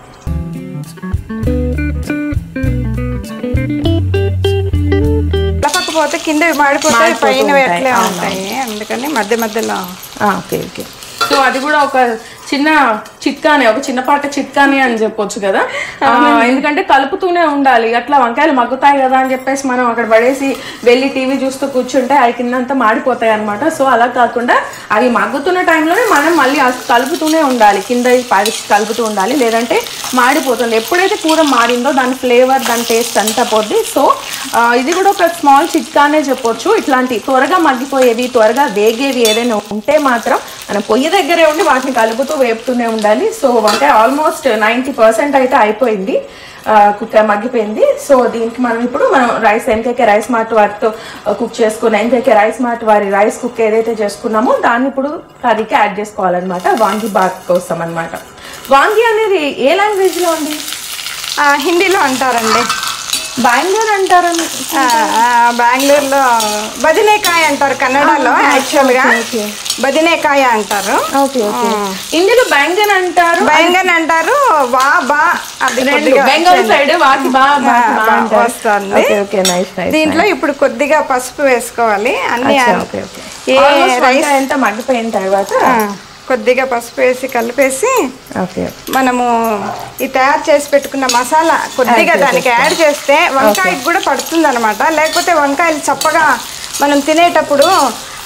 S3: కలపకపోతే కింద మాడిపోతాయి
S1: మాడిపోతూ
S3: పైన
S1: ఉంటాయి.
S3: అట్లే
S1: అవును.
S3: ఉంటాయి అందుకని మధ్య మధ్యలో
S1: ఓకే ఓకే సో అది కూడా ఒక చిన్న చిట్కానే ఒక చిన్నపాట చిట్కానే అని చెప్పొచ్చు కదా ఆ, ఎందుకంటే కలుపుతూనే ఉండాలి అట్లా వంకాయలు మగ్గుతాయి కదా అని చెప్పేసి మనం అక్కడ పడేసి వెళ్ళి టీవీ చూస్తూ కూర్చుంటే అవి కిందంతా మాడిపోతాయి అనమాట సో అలా కాకుండా అవి మగ్గుతున్న టైంలోనే మనం మళ్ళీ అస్- కలుపుతూనే ఉండాలి కింద ఈ పైకి కలుపుతూ ఉండాలి లేదంటే మాడిపోతుంది ఎప్పుడైతే కూర మాడిందో దాని ఫ్లేవర్ దాని టేస్ట్ అంతా పోద్ది సో ఆ, ఇది కూడా ఒక స్మాల్ చిట్కానే చెప్పొచ్చు ఇట్లాంటి త్వరగా మగ్గిపోయేవి త్వరగా వేగేవి ఏదైనా ఉంటే మాత్రం మనం పొయ్యి దగ్గరే ఉండి వాటిని కలుపుతూ వేపుతూనే ఉండాలి సో వంకాయ ఆల్మోస్ట్ నైంటీ పర్సెంట్ అయితే అయిపోయింది కుక్ మగ్గిపోయింది సో దీనికి మనం ఇప్పుడు మనం రైస్ ఎంకేకే రైస్ మార్ట్ వారితో కుక్ చేసుకున్న ఎంకేకే రైస్ మార్ట్ వారి రైస్ కుక్ ఏదైతే చేసుకున్నామో దాన్ని ఇప్పుడు కర్రీకి యాడ్ చేసుకోవాలన్నమాట వాంగి బాత్ కోసం అన్నమాట వాంగి అనేది ఏ లాంగ్వేజ్లో ఉంది
S3: ఆ, హిందీలో అంటారండి
S1: బెంగళూరు అంటారని
S3: ఆ, ఆ, బెంగళూరులో బదినేకాయ అంటారు కన్నడలో యాక్చువల్ గా
S1: ఓకే.
S3: బదినేకాయ అంటారు
S1: ఓకే ఓకే ఇందులో బెంగన్ అంటారు
S3: బయంగన్ అంటారు వా బా అది
S1: రెండు
S3: కొద్దిగా
S1: బెంగాల్ సైడ్ వాకి బా బా
S3: ఆ,
S1: బా
S3: బా
S1: అంటారు.
S3: వస్తుంది.
S1: ఓకే ఓకే నైస్ నైస్
S3: దీంట్లో ఇప్పుడు కొద్దిగా పసుపు వేసుకోవాలి అన్ని
S1: అచ్చా, ఓకే ఓకే
S3: ఏ
S1: ఆల్మోస్ట్
S3: రైస్
S1: వంకాయ అంతా మగ్గిపోయిన తర్వాత
S3: ఆ, కొద్దిగా పసుపు వేసి కలిపేసి
S1: ఓకే
S3: మనము ఈ తయారు చేసి పెట్టుకున్న మసాలా కొద్దిగా
S1: Add
S3: దానికి యాడ్ చేస్తే వంకాయకి కూడా పడుతుంది అనమాట లేకపోతే వంకాయలు చప్పగా మనం తినేటప్పుడు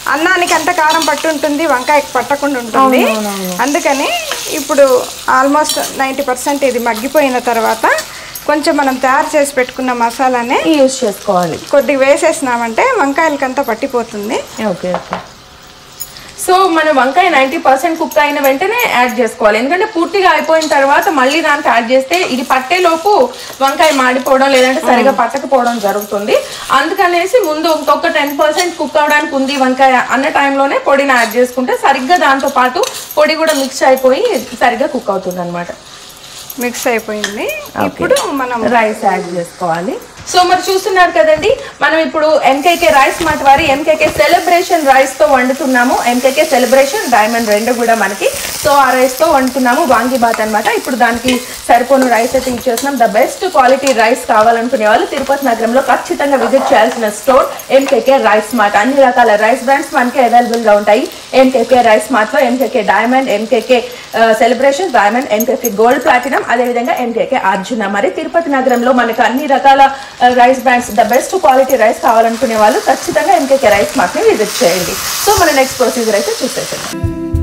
S3: అన్నానికి అంత కారం పట్టు ఉంటుంది వంకాయకి పట్టకుండా ఉంటుంది అందుకని ఇప్పుడు ఆల్మోస్ట్ నైంటీ పర్సెంట్ ఇది మగ్గిపోయిన తర్వాత కొంచెం మనం తయారు చేసి పెట్టుకున్న మసాలానే
S1: యూజ్ చేసుకోవాలి
S3: కొద్దిగా వేసేసినామంటే వంకాయలకంతా పట్టిపోతుంది
S1: ఓకే ఓకే సో మన వంకాయ నైంటీ పర్సెంట్ కుక్ అయిన వెంటనే యాడ్ చేసుకోవాలి ఎందుకంటే పూర్తిగా అయిపోయిన తర్వాత మళ్ళీ దానికి యాడ్ చేస్తే ఇది పట్టేలోపు వంకాయ మాడిపోవడం లేదంటే సరిగా పట్టకపోవడం జరుగుతుంది అందుకనేసి ముందు ఇంకొక టెన్ పర్సెంట్ కుక్ అవడానికి ఉంది వంకాయ అన్న టైంలోనే పొడిని యాడ్ చేసుకుంటే సరిగ్గా దాంతో పాటు పొడి కూడా మిక్స్ అయిపోయి సరిగ్గా కుక్ అవుతుంది అనమాట
S3: మిక్స్ అయిపోయింది ఇప్పుడు మనం
S1: రైస్ యాడ్ చేసుకోవాలి సో మరి చూస్తున్నారు కదండి మనం ఇప్పుడు ఎంకేకే రైస్ మాట వారి ఎంకేకే సెలబ్రేషన్ రైస్ తో వండుతున్నాము ఎంకేకే సెలబ్రేషన్ డైమండ్ రెండు కూడా మనకి సో ఆ రైస్ తో వండుతున్నాము వాంగి బాత్ అన్నమాట ఇప్పుడు దానికి సరిపోను రైస్ అయితే ఇచ్చేస్తున్నాం ద బెస్ట్ క్వాలిటీ రైస్ కావాలనుకునే వాళ్ళు తిరుపతి నగరంలో ఖచ్చితంగా విజిట్ చేయాల్సిన స్టోర్ ఎంకేకే రైస్ మార్ట్ అన్ని రకాల రైస్ బ్రాండ్స్ మనకి అవైలబుల్ గా ఉంటాయి ఎంకేకే రైస్ మార్ట్ లో MKK diamond MKK celebration diamond MKK gold platinum అదేవిధంగా ఎంకేకే అర్జున మరి తిరుపతి నగరంలో మనకు అన్ని రకాల rice brands the best quality rice కావాలనుకునే వాళ్ళు ఖచ్చితంగా ఎంకేకే రైస్ మార్ట్ ని విజిట్ చేయండి సో మన నెక్స్ట్ ప్రొసీజర్ అయితే చూసేసాం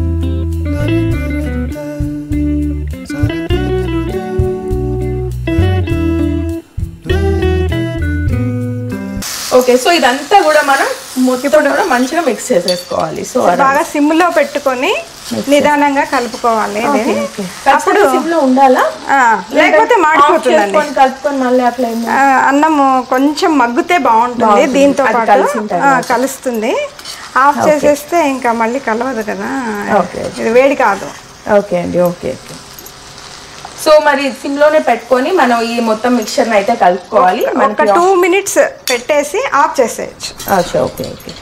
S1: ఓకే సో ఇదంతా కూడా మనం మొత్తం కూడా మంచిగా మిక్స్ చేసేసుకోవాలి సో
S3: బాగా సిమ్ లో పెట్టుకొని నిదానంగా కలుపుకోవాలి ఇది.
S1: అప్పుడు సిమ్ లో ఉండాలా
S3: ఆ, లేకపోతే మాడిపోతుందండి
S1: చేసుకొని కలుపుకొని మళ్ళీ అట్లా ఏం
S3: ఆ, అన్నము కొంచెం మగ్గితే బాగుంటుంది
S1: బాగుంటుంది.
S3: దీంతో
S1: అది
S3: పాటు
S1: కలిసిన
S3: ఆ, కలుస్తుంది ఆఫ్ చేసేస్తే ఇంకా మళ్ళీ కలవదు కదా
S1: ఓకే.
S3: ఇది వేడి కాదు
S1: ఓకే అండి ఓకే ఓకే సో మరి సిమ్ లోనే పెట్టుకొని మనం ఈ మొత్తం మిక్చర్ అయితే కలుపుకోవాలి
S3: ఒక
S1: మనకి
S3: టూ మినిట్స్ పెట్టేసి ఆఫ్ చేసేయచ్చు
S1: అచ్చా ఓకే ఓకే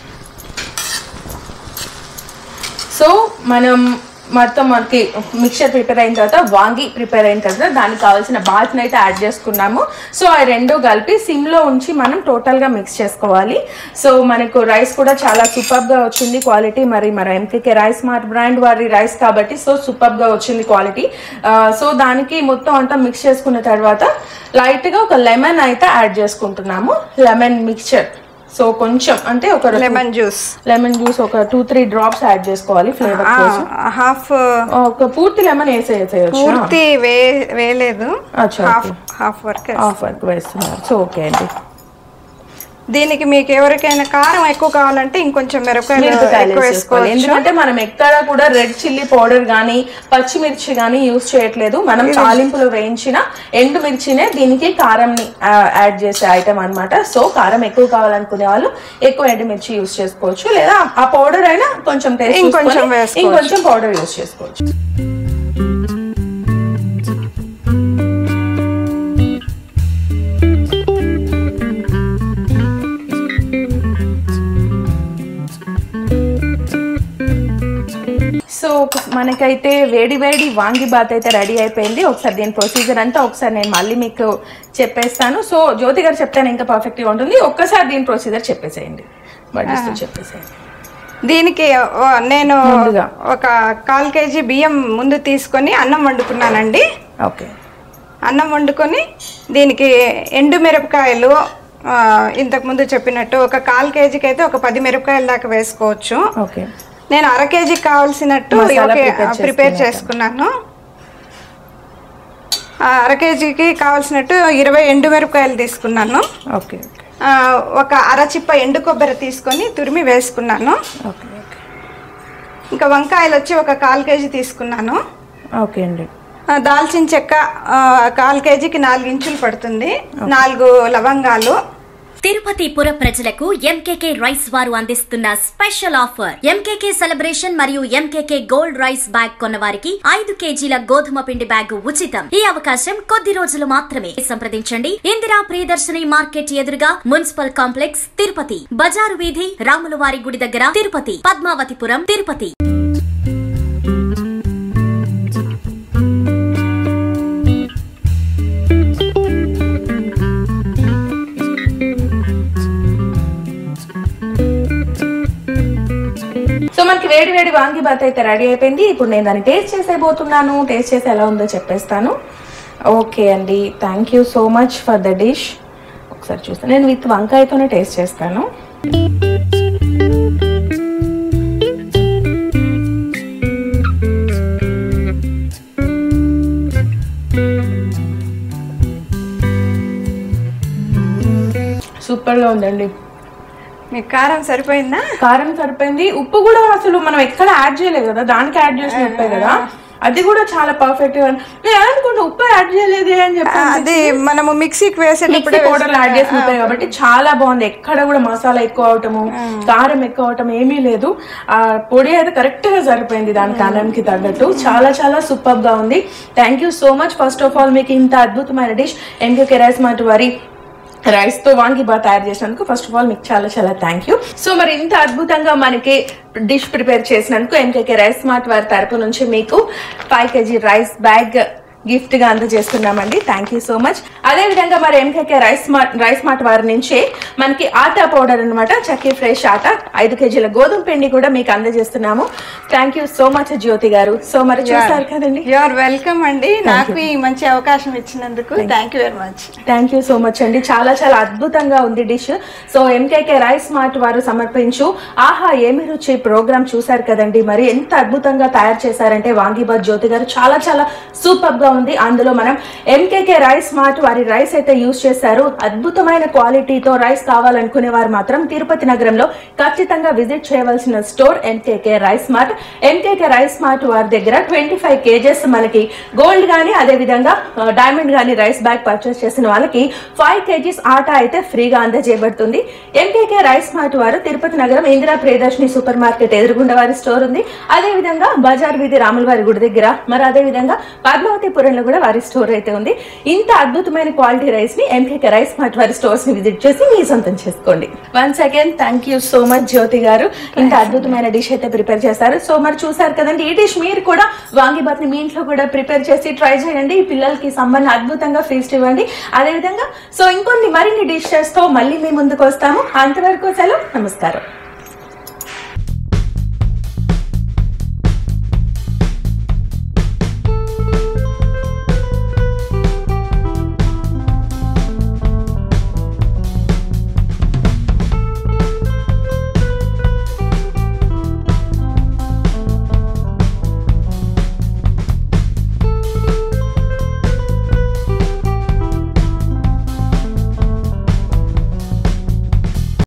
S1: సో మనం మొత్తం మనకి మిక్చర్ ప్రిపేర్ అయిన తర్వాత వాంగి ప్రిపేర్ అయిన తర్వాత దానికి కావాల్సిన బాత్ని అయితే యాడ్ చేసుకున్నాము సో ఆ రెండు కలిపి సిమ్లో ఉంచి మనం టోటల్గా మిక్స్ చేసుకోవాలి సో మనకు రైస్ కూడా చాలా సూపర్గా వచ్చింది క్వాలిటీ మరి మన ఎంకేకే రైస్ మార్ట్ బ్రాండ్ వారి రైస్ కాబట్టి సో సూపర్గా వచ్చింది క్వాలిటీ సో దానికి మొత్తం అంతా మిక్స్ చేసుకున్న తర్వాత లైట్గా ఒక లెమన్ అయితే యాడ్ చేసుకుంటున్నాము లెమన్ మిక్చర్ సో కొంచెం అంటే ఒక
S3: లెమన్ జ్యూస్
S1: లెమన్ జ్యూస్ ఒక టూ త్రీ డ్రాప్స్ యాడ్ చేసుకోవాలి ఫ్లేవర్ కోసం
S3: హాఫ్
S1: ఒక పూర్తి లెమన్ వేసేయచ్చు
S3: పూర్తి వే వేయలేదు
S1: అచ్చా,
S3: half
S1: okay.
S3: Half work
S1: half work వేస్తున్నారు సో ఓకే అండి
S3: దీనికి మీకు ఎవరికైనా కారం ఎక్కువ కావాలంటే ఇంకొంచెం మిరపకాయలు
S1: మిరపకాయలు
S3: ఎక్కువ
S1: వేసుకోవాలి
S3: వేసుకోవచ్చు
S1: ఎందుకంటే మనం ఎక్కడ కూడా రెడ్ చిల్లీ పౌడర్ గానీ పచ్చిమిర్చి గానీ యూస్ చేయట్లేదు మనం తాలింపులో వేయించిన ఎండు మిర్చినే దీనికి కారం ని యాడ్ చేసే ఐటమ్ అన్నమాట సో కారం ఎక్కువ కావాలనుకునే వాళ్ళు ఎక్కువ ఎండు మిర్చి యూస్ చేసుకోవచ్చు లేదా ఆ పౌడర్ అయినా కొంచెం టేస్ట్
S3: ఇంకొంచెం వేసుకోవచ్చు.
S1: ఇంకొంచెం పౌడర్ యూస్ చేసుకోవచ్చు సో మనకైతే వేడి వేడి వాంగి బాత్ అయితే రెడీ అయిపోయింది ఒకసారి దీని ప్రొసీజర్ అంతా ఒకసారి నేను మళ్ళీ మీకు చెప్పేస్తాను సో జ్యోతి గారు చెప్తాను ఇంకా పర్ఫెక్ట్గా ఉంటుంది ఒక్కసారి దీని ప్రొసీజర్ చెప్పేసేయండి వడ్డిస్తూ చెప్పేసేయండి
S3: దీనికి ఓ- నేను
S1: ముందుగా.
S3: ఒక కాల్ కేజీ బియ్యం ముందు తీసుకొని అన్నం వండుకున్నానండి
S1: ఓకే
S3: అన్నం వండుకొని దీనికి ఎండు మిరపకాయలు ఆ, ఇంతకుముందు చెప్పినట్టు ఒక కాల్ కేజీకి అయితే ఒక పది మిరపకాయల దాకా వేసుకోవచ్చు
S1: ఓకే
S3: నేను అర కేజీకి కావాల్సినట్టు
S1: మసాలా
S3: ఓకే,
S1: prepare
S3: ప్రిపేర్
S1: చేసుకున్నాక.
S3: చేసుకున్నాను ఆ, అర కేజీకి కావాల్సినట్టు ఇరవై ఎండు మిరపకాయలు తీసుకున్నాను
S1: ఓకే ఓకే
S3: ఆ, ఒక అర చిప్ప ఎండు కొబ్బరి తీసుకొని తురిమి వేసుకున్నాను
S1: ఓకే ఓకే
S3: ఇంకా వంకాయలు వచ్చి ఒక కాల్ కేజీ తీసుకున్నాను
S1: ఓకే అండి
S3: ఆ, దాల్చిన చెక్క ఆ, కాల్ కేజీకి నాలుగు ఇంచులు పడుతుంది నాలుగు లవంగాలు
S2: తిరుపతి పుర ప్రజలకు ఎంకేకే రైస్ వారు అందిస్తున్న స్పెషల్ ఆఫర్ ఎంకేకే సెలబ్రేషన్ మరియు ఎంకేకే గోల్డ్ రైస్ బ్యాగ్ కొన్న వారికి ఐదు కేజీల గోధుమ పిండి బ్యాగ్ ఉచితం ఈ అవకాశం కొద్ది రోజులు మాత్రమే సంప్రదించండి ఇందిరా ప్రియదర్శిని మార్కెట్ ఎదురుగా మున్సిపల్ కాంప్లెక్స్ తిరుపతి బజారు వీధి రాములవారి గుడి దగ్గర తిరుపతి పద్మావతిపురం తిరుపతి
S1: సో మనకి వేడి వేడి వాంగి బాత్ అయితే రెడీ అయిపోయింది ఇప్పుడు నేను దాన్ని టేస్ట్ చేసేయబోతున్నాను టేస్ట్ చేసి ఎలా ఉందో చెప్పేస్తాను ఓకే అండి thank you so much for the dish ఒకసారి చూస్తాను నేను విత్ వంకాయతోనే టేస్ట్ చేస్తాను సూపర్ గా ఉందండి
S3: మీకు కారం సరిపోయిందా
S1: కారం సరిపోయింది ఉప్పు కూడా అసలు మనం ఎక్కడ యాడ్ చేయలేదు కదా దానికి యాడ్ చేసిన ఉప్పే కదా అది కూడా చాలా పర్ఫెక్ట్ గా ఉంది. నేను అనుకుంటా ఉప్పు యాడ్ చేయలేదు అని చెప్పి
S3: అది మనము మిక్సీకి వేసేటప్పుడు
S1: మిక్సీ పౌడర్ యాడ్ చేసి ఉంటాయి కాబట్టి చాలా బాగుంది ఎక్కడ కూడా మసాలా ఎక్కువ అవటము కారం ఎక్కువ అవటం ఏమీ లేదు ఆ పొడి అయితే కరెక్ట్ గా సరిపోయింది దాని కాలానికి తగ్గట్టు చాలా చాలా సూపర్ గా ఉంది thank you so much first of all మీకు ఇంత అద్భుతమైన డిష్ ఎంకే రైస్ మాట వారి రైస్ తో వాంగి బాగా తయారు చేసినందుకు ఫస్ట్ ఆఫ్ ఆల్ మీకు చాలా చాలా థ్యాంక్ యూ సో మరి ఇంత అద్భుతంగా మనకి డిష్ ప్రిపేర్ చేసినందుకు ఎంకేకే రైస్ మార్ట్ వారి తరపు నుంచి మీకు five KG rice bag gift గా అందజేస్తున్నామండి థ్యాంక్ యూ సో మచ్ అదే విధంగా మరి MKK rice mart rice mart వారి నుంచి మనకి ఆటా పౌడర్ అన్నమాట చక్కీ ఫ్రెష్ ఆటా ఐదు కేజీల గోధుమ పిండి కూడా మీకు అందజేస్తున్నాము thank you so much Jyoti గారు సో మరి చూసారు కదండి
S3: యు ఆర్ వెల్కమ్ అండి నాకు ఈ మంచి అవకాశం ఇచ్చినందుకు thank you very much
S1: thank you so much అండి చాలా చాలా అద్భుతంగా ఉంది dish so MKK rice mart వారు సమర్పించు ఆహా ఏమి రుచి ప్రోగ్రామ్ చూసారు కదండి మరి ఎంత అద్భుతంగా తయారు చేశారంటే వాంగీబాద్ జ్యోతి గారు చాలా చాలా సూపర్ గా ఉంది అందులో మనం ఎంకేకే రైస్ మార్ట్ వారి రైస్ అయితే యూస్ చేశారు అద్భుతమైన క్వాలిటీతో రైస్ కావాలనుకునే వారు మాత్రం తిరుపతి నగరంలో ఖచ్చితంగా విజిట్ చేయవలసిన store MKK rice mart MKK rice mart వారి దగ్గర ట్వంటీ ఫైవ్ కేజెస్ మనకి గోల్డ్ గానీ అదే విధంగా డైమండ్ గానీ రైస్ బ్యాగ్ పర్చేస్ చేసిన వాళ్ళకి ఫైవ్ కేజీస్ ఆటా అయితే ఫ్రీగా అందజేయబడుతుంది ఎంకేకే రైస్ మార్ట్ వారు తిరుపతి నగరం ఇందిరా ప్రియదర్శిని సూపర్ మార్కెట్ ఎదురుగుండా వారి స్టోర్ ఉంది అదే విధంగా బజార్ వీధి రాముల వారి గుడి దగ్గర మరి అదే విధంగా పద్మావతిపురంలో కూడా వారి స్టోర్ అయితే ఉంది ఇంత అద్భుతమైన క్వాలిటీ రైస్ ని ఎంకేకే రైస్ మార్ట్ వారి స్టోర్స్ ని విజిట్ చేసి మీ సొంతం చేసుకోండి one second thank you so much Jyoti గారు ఇంత అద్భుతమైన డిష్ అయితే ప్రిపేర్ చేశారు సో మరి చూసారు కదండి ఈ డిష్ మీరు కూడా వాంగిబాత్ ని మీ ఇంట్లో కూడా ప్రిపేర్ చేసి ట్రై చేయండి ఈ పిల్లలకి సంబంధం అద్భుతంగా ఫీస్ట్ ఇవ్వండి అదేవిధంగా సో ఇంకొన్ని మరిన్ని డిషెస్ తో మళ్ళీ మీ ముందుకు వస్తాము అంతవరకు సెలవు నమస్కారం